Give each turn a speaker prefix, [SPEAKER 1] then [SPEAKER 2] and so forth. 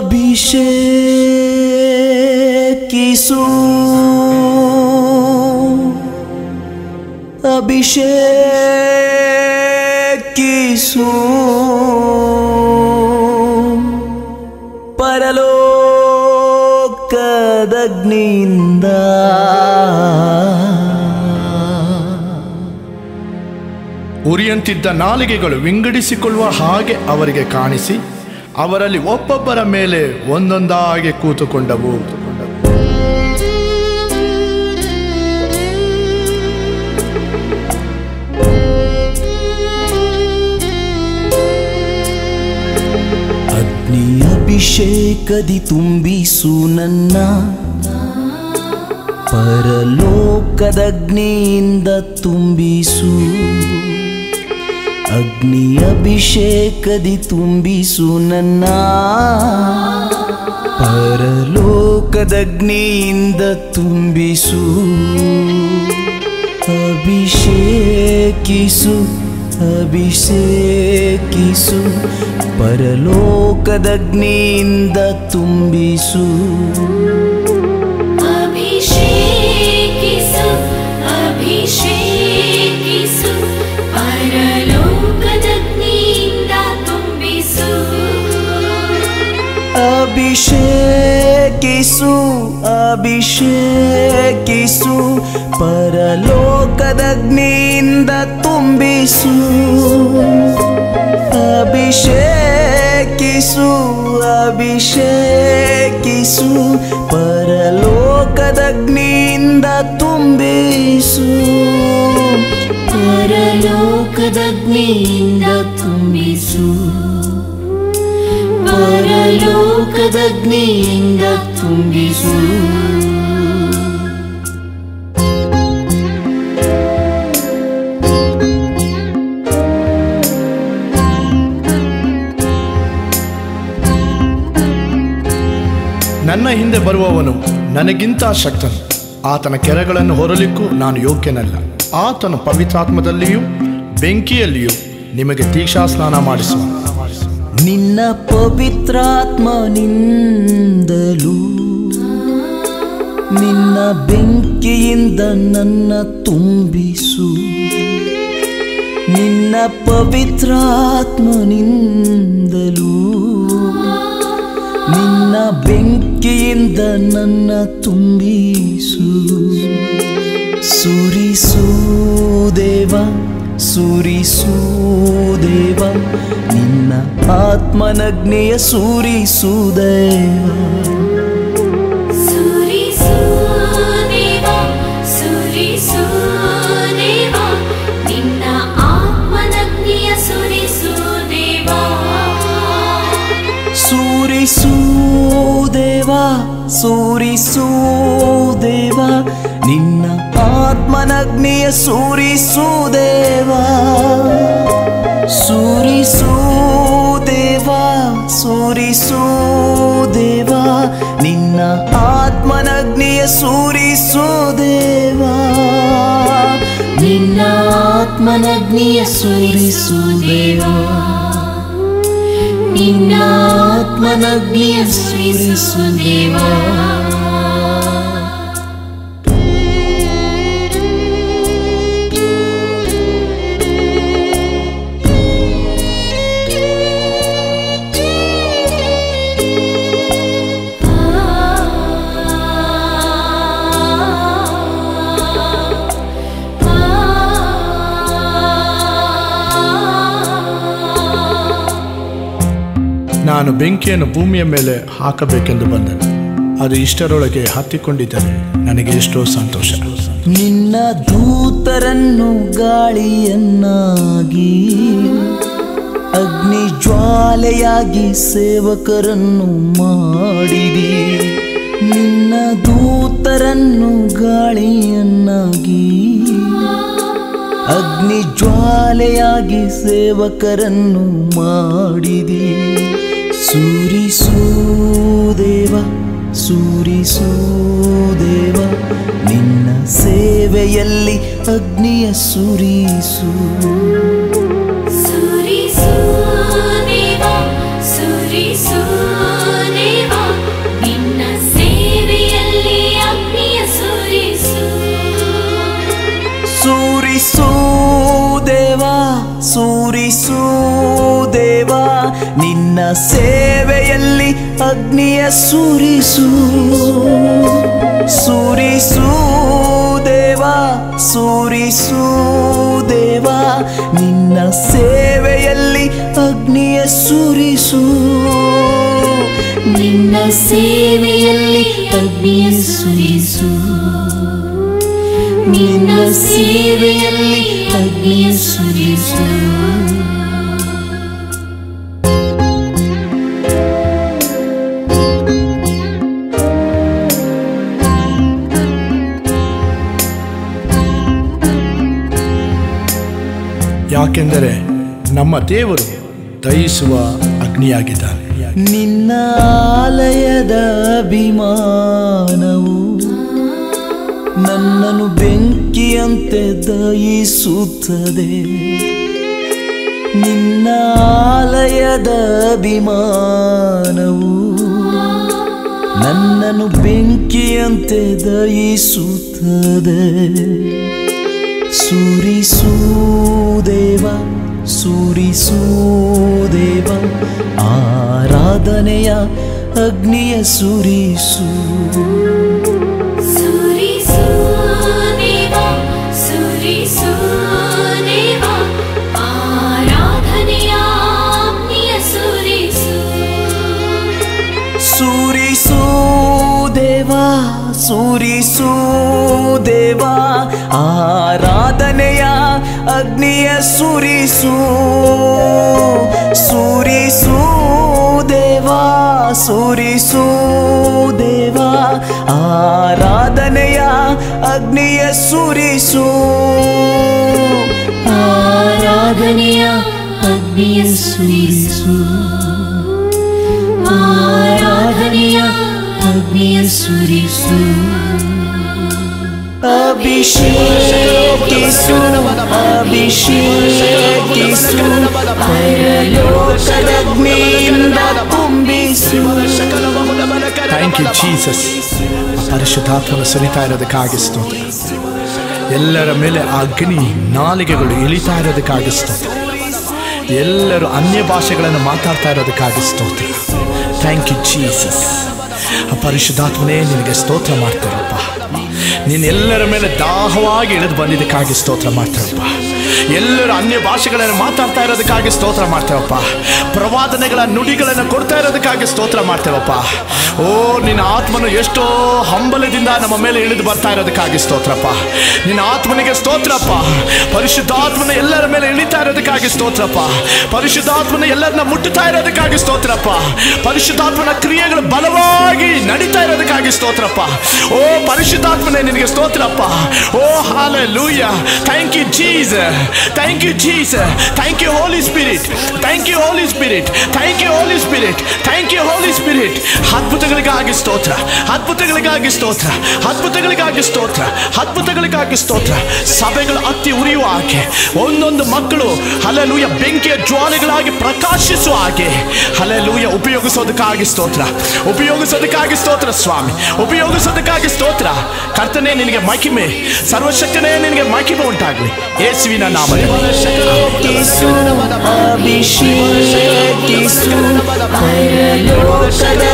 [SPEAKER 1] ಅಭಿಷೇಕಿಸು ಅಭಿಷೇಕಿಸು ಪರಲೋಕದಗ್ನಿಯಿಂದ
[SPEAKER 2] ಉರಿಯಂತಿದ್ದ ನಾಲಿಗೆಗಳು ವಿಂಗಡಿಸಿಕೊಳ್ಳುವ ಹಾಗೆ ಅವರಿಗೆ ಕಾಣಿಸಿ ಅವರಲ್ಲಿ ಒಬ್ಬೊಬ್ಬರ ಮೇಲೆ ಒಂದೊಂದಾಗಿ ಕೂತುಕೊಂಡವು
[SPEAKER 1] ಅಗ್ನಿ ಅಭಿಷೇಕದಿ ತುಂಬಿಸು ನನ್ನ ಪರಲೋಕದಗ್ನಿಯಿಂದ ತುಂಬಿಸು ಅಗ್ನಿ ಅಭಿಷೇಕದಿ ತುಂಬಿಸು ನನ್ನ ಪರಲೋಕದಗ್ನಿಯಿಂದ ತುಂಬಿಸು ಅಭಿಷೇಕಿಸು ಅಭಿಷೇಕಿಸು ಪರಲೋಕದಗ್ನಿಯಿಂದ ತುಂಬಿಸು
[SPEAKER 3] ಅಭಿಷೇಕಿಸು ಅಭಿಷೇಕಿಸು ಪರಲೋಕದಗ್ನಿಯಿಂದ ತುಂಬಿಸು
[SPEAKER 1] ಅಭಿಷೇಕಿಸು ಅಭಿಷೇಕಿಸು ಪರಲೋಕದಗ್ನಿಯಿಂದ ತುಂಬಿಸು ಅಭಿಷೇಕಿಸು ಅಭಿಷೇಕಿಸು ಪರಲೋಕದಗ್ನಿಯಿಂದ ತುಂಬಿಸು
[SPEAKER 3] ಪರಲೋಕದಗ್ನಿಯಿಂದ ತುಂಬಿಸು ಪರಲೋಕದಗ್ನಿಯಿಂದ ತುಂಬಿಸು
[SPEAKER 2] ನನ್ನ ಹಿಂದೆ ಬರುವವನು ನನಗಿಂತ ಶಕ್ತನು ಆತನ ಕೆರೆಗಳನ್ನು ಹೊರಲಿಕ್ಕೂ ನಾನು ಯೋಗ್ಯನಲ್ಲ ಆತನು ಪವಿತ್ರಾತ್ಮದಲ್ಲಿಯೂ ಬೆಂಕಿಯಲ್ಲಿಯೂ ನಿಮಗೆ ತೀಕ್ಷಾ ಸ್ನಾನ ಮಾಡಿಸುವ
[SPEAKER 1] ನಿನ್ನ ಪವಿತ್ರಾತ್ಮನಿಂದಲೂ ನಿನ್ನ ಬೆಂಕಿಯಿಂದ ನನ್ನ ತುಂಬಿಸು ನಿನ್ನ ಪವಿತ್ರಾತ್ಮನಿಂದಲೂ ನಿನ್ನ ಬೆಂಕಿಯಿಂದ ನನ್ನ ತುಂಬಿಸು ಸುರಿಸು ದೇವ ಸುರಿಸು ದೇವ ನಿನ್ನ ಆತ್ಮನಗ್ನೆಯ ಸುರಿಸು ದೇವ
[SPEAKER 3] ಸುರಿಸು ದೇವ ಸುರಿಸು ದೇವ ನಿನ್ನ ಆತ್ಮನಗ್ನಿಯ ಸುರಿಸು ದೇವ
[SPEAKER 1] ಸೂರಿಸು ದೇವ ಸೂರಿಸು ದೇವ ನಿನ್ನ ಆತ್ಮನಗ್ನಿಯ ಸೂರಿಸು ದೇವ ಸೂರಿಸು ದೇವ ಸೂರಿಸು ದೇವ ನಿನ್ನ ಆತ್ಮನಗ್ನಿಯ ಸೂರಿಸು ದೇವ ನಿನ್ನ ಆತ್ಮನಗ್ನಿಯ ಸೂರಿಸು ದೇವ ನಿನ್ನ ಆತ್ಮನಗ್ನಿಯ ಸುರಿಸು ದೇವ
[SPEAKER 2] ನಾನು ಬೆಂಕಿಯನ್ನು ಭೂಮಿಯ ಮೇಲೆ ಹಾಕಬೇಕೆಂದು ಬಂದನು ಅದು ಇಷ್ಟರೊಳಗೆ ಹತ್ತಿಕೊಂಡಿದ್ದರೆ ನನಗೆ ಎಷ್ಟೋ ಸಂತೋಷ
[SPEAKER 1] ನಿನ್ನ ದೂತರನ್ನು ಗಾಳಿಯನ್ನಾಗಿ ಅಗ್ನಿ ಜ್ವಾಲೆಯಾಗಿ ಸೇವಕರನ್ನು ಮಾಡಿದಿ ನಿನ್ನ ದೂತರನ್ನು ಗಾಳಿಯನ್ನಾಗಿ ಅಗ್ನಿ ಜ್ವಾಲೆಯಾಗಿ ಸೇವಕರನ್ನು ಮಾಡಿದಿ ಸೂರಿಸು ದೇವ ಸೂರಿಸು ದೇವ ನಿನ್ನ ಸೇವೆಯಲ್ಲಿ ಅಗ್ನಿಯ ಸುರಿಸು
[SPEAKER 3] ಸುರಿಸು ದೇವ ಸುರಿಸು ದೇವ
[SPEAKER 1] ಸೇವೆಯಲ್ಲಿ ಅಗ್ನಿಯ ಸುರಿಸು ಸುರಿಸು ದೇವಾ ಸುರಿಸು ದೇವಾ ನಿನ್ನ ಸೇವೆಯಲ್ಲಿ ಅಗ್ನಿಯ ಸುರಿಸು
[SPEAKER 3] ನಿನ್ನ ಸೇವೆಯಲ್ಲಿ ಅಗ್ನಿಯ ಸುರಿಸು ನಿನ್ನ ಸೇವೆಯಲ್ಲಿ ಅಗ್ನಿಯ ಸುರಿಸು
[SPEAKER 2] ಯಾಕೆಂದರೆ ನಮ್ಮ ದೇವರು ದಯಿಸುವ ಅಗ್ನಿಯಾಗಿದ್ದಾನೆ
[SPEAKER 1] ನಿನ್ನ ಆಲಯದ ಅಭಿಮಾನವು ನನ್ನನ್ನು ಬೆಂಕಿಯಂತೆ ದಯಿಸುತ್ತದೆ ನಿನ್ನ ಆಲಯದ ಅಭಿಮಾನವು ನನ್ನನ್ನು ಬೆಂಕಿಯಂತೆ ದಯಿಸುತ್ತದೆ ಸುರಿಸು ದೇವ ಸುರಿಸು ದೇವ ಆರಾಧನೆಯ ಅಗ್ನಿಯ ಸುರಿಸು
[SPEAKER 3] ಸುರಿಸು ದೇವ ಸುರಿಸು ದೇವ ಆರಾಧನೆಯ ಅಗ್ನಿಯ ಸುರಿಸು
[SPEAKER 1] ಸುರಿಸು ದೇವ ಸುರಿಸು ದೇವ ಆರಾಧನೆಯ ಅಗ್ನಿಯ ಸುರಿಸು ಸುರಿಸು ದೇವ ಸುರಿಸು ದೇವ ಆರಾಧನೆಯ ಅಗ್ನಿಯ ಸುರಿಸು
[SPEAKER 3] ಆರಾಧನೆಯ ಅಗ್ನಿಯ ಸುರಿಸು ಆರಾಧನೆಯ ಅಗ್ನಿಯ ಸುರಿಸು
[SPEAKER 1] ಅಭಿಷೇಕಿಸು ಅಭಿಷೇಕಿಸು ಪರಲೋಕದಗ್ನಿಯಿಂದ ತುಂಬಿಸು
[SPEAKER 2] ಥ್ಯಾಂಕ್ ಯು ಜೀಸಸ್ ಪರಿಶುದ್ಧಾತ್ಮನ ಸುರಿತಾ ಇರೋದಕ್ಕಾಗಿ ಸ್ತೋತ್ರ ಎಲ್ಲರ ಮೇಲೆ ಆ ಅಗ್ನಿ ನಾಲಿಗೆಗಳು ಇಳಿತಾ ಇರೋದಕ್ಕಾಗಿ ಸ್ತೋತ್ರ ಎಲ್ಲರೂ ಅನ್ಯ ಭಾಷೆಗಳನ್ನು ಮಾತಾಡ್ತಾ ಇರೋದಕ್ಕಾಗಿ ಸ್ತೋತ್ರ ಥ್ಯಾಂಕ್ ಯು ಜೀಸಸ್ ಪರಿಶುದ್ಧಾತ್ಮನೇ ನಿನಗೆ ಸ್ತೋತ್ರ ಮಾಡ್ತಾರಪ್ಪ ನೀನು ಎಲ್ಲರ ಮೇಲೆ ದಾಹವಾಗಿ ಇಳಿದು ಬಂದಿದ್ದಕ್ಕಾಗಿ ಸ್ತೋತ್ರ ಮಾಡ್ತಾರಪ್ಪ ಎಲ್ಲರೂ ಅನ್ಯ ಭಾಷೆಗಳನ್ನು ಮಾತಾಡ್ತಾ ಇರೋದಕ್ಕಾಗಿ ಸ್ತೋತ್ರ ಮಾಡ್ತೇವಪ್ಪ ಪ್ರವಾದನೆಗಳ ನುಡಿಗಳನ್ನು ಕೊಡ್ತಾ ಇರೋದಕ್ಕಾಗಿ ಸ್ತೋತ್ರ ಮಾಡ್ತೇವಪ್ಪ ಓ ನಿನ್ನ ಆತ್ಮನು ಎಷ್ಟೋ ಹಂಬಲದಿಂದ ನಮ್ಮ ಮೇಲೆ ಇಳಿದು ಬರ್ತಾ ಇರೋದಕ್ಕಾಗಿ ಸ್ತೋತ್ರಪ್ಪ ನಿನ್ನ ಆತ್ಮನಿಗೆ ಸ್ತೋತ್ರಪ್ಪ ಪರಿಶುದ್ಧಾತ್ಮನ ಎಲ್ಲರ ಮೇಲೆ ಇಳಿತಾ ಇರೋದಕ್ಕಾಗಿ ಸ್ತೋತ್ರಪ್ಪ ಪರಿಶುದ್ಧಾತ್ಮನ ಎಲ್ಲರನ್ನ ಮುಟ್ಟುತ್ತಾ ಇರೋದಕ್ಕಾಗಿ ಸ್ತೋತ್ರಪ್ಪ ಪರಿಶುದ್ಧಾತ್ಮನ ಕ್ರಿಯೆಗಳು ಬಲವಾಗಿ ನಡೀತಾ ಇರೋದಕ್ಕಾಗಿ ಸ್ತೋತ್ರಪ್ಪ ಓ ಪರಿಶುದ್ಧಾತ್ಮನೇ ನಿನಗೆ ಸ್ತೋತ್ರಪ್ಪ ಓ hallelujah thank you Jesus thank you Jesus thank you holy spirit thank you holy spirit thank you holy spirit thank you holy spirit ಅದ್ಭುತಗಳಿಗಾಗಿ ಸ್ತೋತ್ರ ಅದ್ಭುತಗಳಿಗಾಗಿ ಸ್ತೋತ್ರ ಅದ್ಭುತಗಳಿಗಾಗಿ ಸ್ತೋತ್ರ ಅದ್ಭುತಗಳಿಗಾಗಿ ಸ್ತೋತ್ರ ಸಭೆಗಳು ಹತ್ತಿ ಉರಿಯುವ ಹಾಗೆ ಒಂದೊಂದು ಮಕ್ಕಳು ಹಲಲೂಯ ಬೆಂಕಿಯ ಜ್ವಾಲೆಗಳಾಗಿ ಪ್ರಕಾಶಿಸುವ ಹಾಗೆ ಹಲಲೂಯ ಉಪಯೋಗಿಸೋದಕ್ಕಾಗಿ ಸ್ತೋತ್ರ ಉಪಯೋಗಿಸೋದಕ್ಕಾಗಿ ಸ್ತೋತ್ರ ಸ್ವಾಮಿ ಉಪಯೋಗಿಸೋದಕ್ಕಾಗಿ ಸ್ತೋತ್ರ ಕರ್ತನೆ ನಿನಗೆ ಮಹಿಮೆ ಸರ್ವಶಕ್ತನೇ ನಿನಗೆ ಮಹಿಮೆ ಉಂಟಾಗಲಿ ಯೇಸುವಿನ ನಾಮದಲ್ಲಿ
[SPEAKER 1] ಅಭಿಷೇಕಿಸು ಅಭಿಷೇಕಿಸು ಪರಲೋಕದ